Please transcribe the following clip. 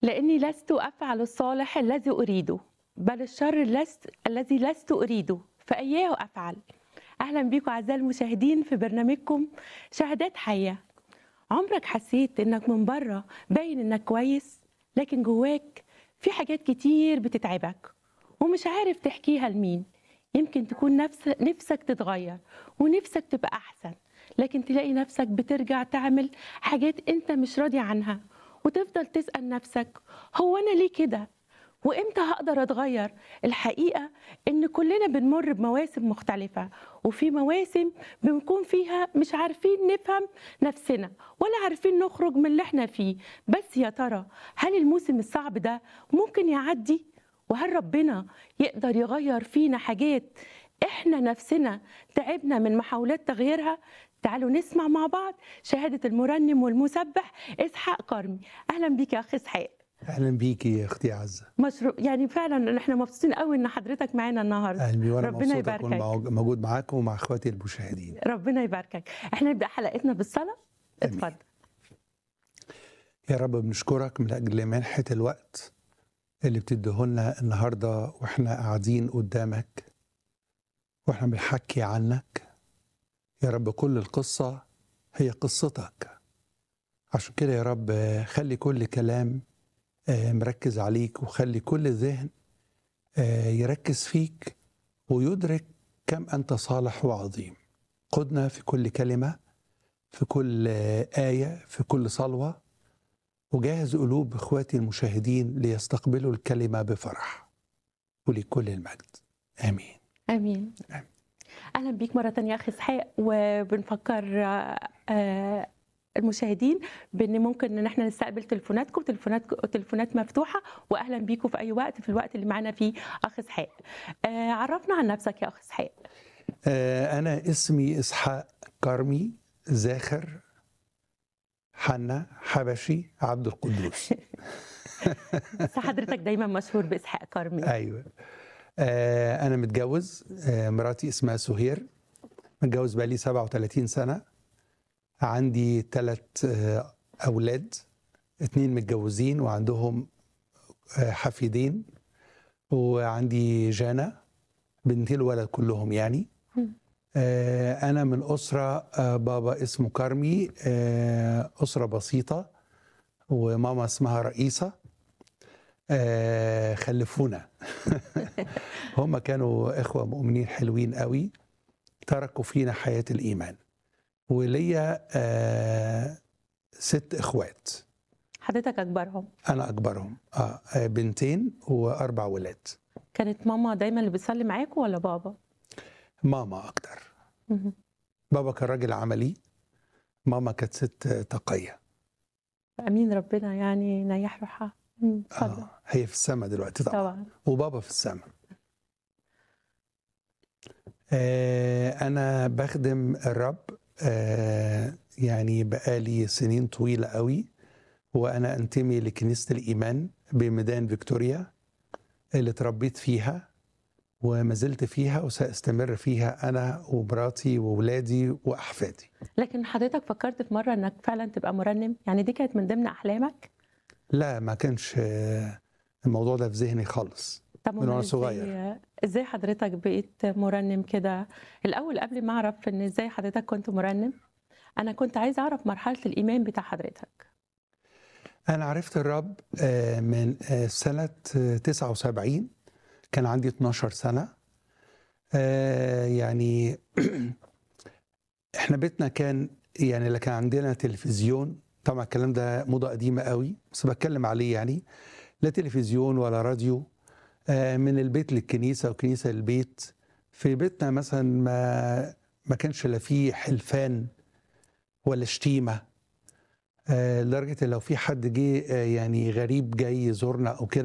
لاني لست افعل الصالح الذي اريده بل الشر لست الذي لست اريده فاياه افعل اهلا بيكم اعزائي المشاهدين في برنامجكم شهادات حيه عمرك حسيت انك من بره باين انك كويس لكن جواك في حاجات كتير بتتعبك ومش عارف تحكيها لمين يمكن تكون نفس نفسك تتغير ونفسك تبقى احسن لكن تلاقي نفسك بترجع تعمل حاجات انت مش راضي عنها وتفضل تسأل نفسك هو انا ليه كده وامتى هقدر اتغير الحقيقه ان كلنا بنمر بمواسم مختلفه وفي مواسم بنكون فيها مش عارفين نفهم نفسنا ولا عارفين نخرج من اللي احنا فيه بس يا ترى هل الموسم الصعب ده ممكن يعدي وهل ربنا يقدر يغير فينا حاجات احنا نفسنا تعبنا من محاولات تغييرها تعالوا نسمع مع بعض شهاده المرنم والمسبح اسحاق كرمي اهلا بيك يا اخ اسحاق اهلا بيكي يا اختي عزه مشروع يعني فعلا احنا مبسوطين قوي ان حضرتك معانا النهارده اهلا بي وانا ربنا مبسوط اكون يباركك. مع- موجود معاكم ومع اخواتي المشاهدين ربنا يباركك احنا نبدا حلقتنا بالصلاه آمين. اتفضل يا رب بنشكرك من اجل منحه الوقت اللي بتديهولنا النهارده واحنا قاعدين قدامك واحنا بنحكي عنك يا رب كل القصه هي قصتك عشان كده يا رب آه، خلي كل كلام آه، مركز عليك وخلي كل ذهن آه، يركز فيك ويدرك كم انت صالح وعظيم قدنا في كل كلمه في كل آه، ايه في كل صلوه وجهز قلوب اخواتي المشاهدين ليستقبلوا الكلمه بفرح ولكل المجد امين امين آمين. اهلا بيك مره تانية يا اخي اسحاق وبنفكر آه، آه، المشاهدين بان ممكن ان احنا نستقبل تليفوناتكم تليفونات تليفونات مفتوحه واهلا بيكم في اي وقت في الوقت اللي معانا فيه اخ اسحاق آه، عرفنا عن نفسك يا اخ اسحاق آه، انا اسمي اسحاق كرمي زاخر حنا حبشي عبد القدوس بس حضرتك دايما مشهور باسحاق كرمي ايوه آه، انا متجوز آه، مراتي اسمها سهير متجوز بقالي 37 سنه عندي ثلاث اولاد اتنين متجوزين وعندهم آه، حفيدين وعندي جانا بنتي الولد كلهم يعني مم. آه، انا من اسره آه، بابا اسمه كرمي آه، اسره بسيطه وماما اسمها رئيسه آه، خلفونا هم كانوا اخوه مؤمنين حلوين قوي تركوا فينا حياه الايمان وليا آه، ست اخوات حضرتك اكبرهم انا اكبرهم اه آه، بنتين واربع ولاد كانت ماما دايما اللي بتصلي معاكم ولا بابا ماما اكتر مهم. بابا كان راجل عملي ماما كانت ست تقيه امين ربنا يعني نيح روحها مم، اتفضل آه هي في السماء دلوقتي طبعا طبعا وبابا في السماء آه انا بخدم الرب آه يعني بقالي سنين طويله قوي وانا انتمي لكنيسه الايمان بميدان فيكتوريا اللي اتربيت فيها وما زلت فيها وساستمر فيها انا ومراتي واولادي واحفادي لكن حضرتك فكرت في مره انك فعلا تبقى مرنم يعني دي كانت من ضمن احلامك لا ما كانش آه، الموضوع ده في ذهني خالص طب من وأنا أمال صغير. ازاي ازاي حضرتك بقيت مرنم كده الاول قبل ما اعرف ان ازاي حضرتك كنت مرنم انا كنت عايزه اعرف مرحله الايمان بتاع حضرتك أنا عرفت الرب آه، من آه، سنة آه، 79 كان عندي 12 سنة آه، يعني احنا بيتنا كان يعني لا كان عندنا تلفزيون طبعا الكلام ده موضة قديمة قوي بس بتكلم عليه يعني لا تلفزيون ولا راديو آه، من البيت للكنيسة وكنيسة للبيت في بيتنا مثلا ما ما كانش لا فيه حلفان ولا شتيمة آه، لدرجة إن لو في حد جه آه، يعني غريب جاي يزورنا أو كده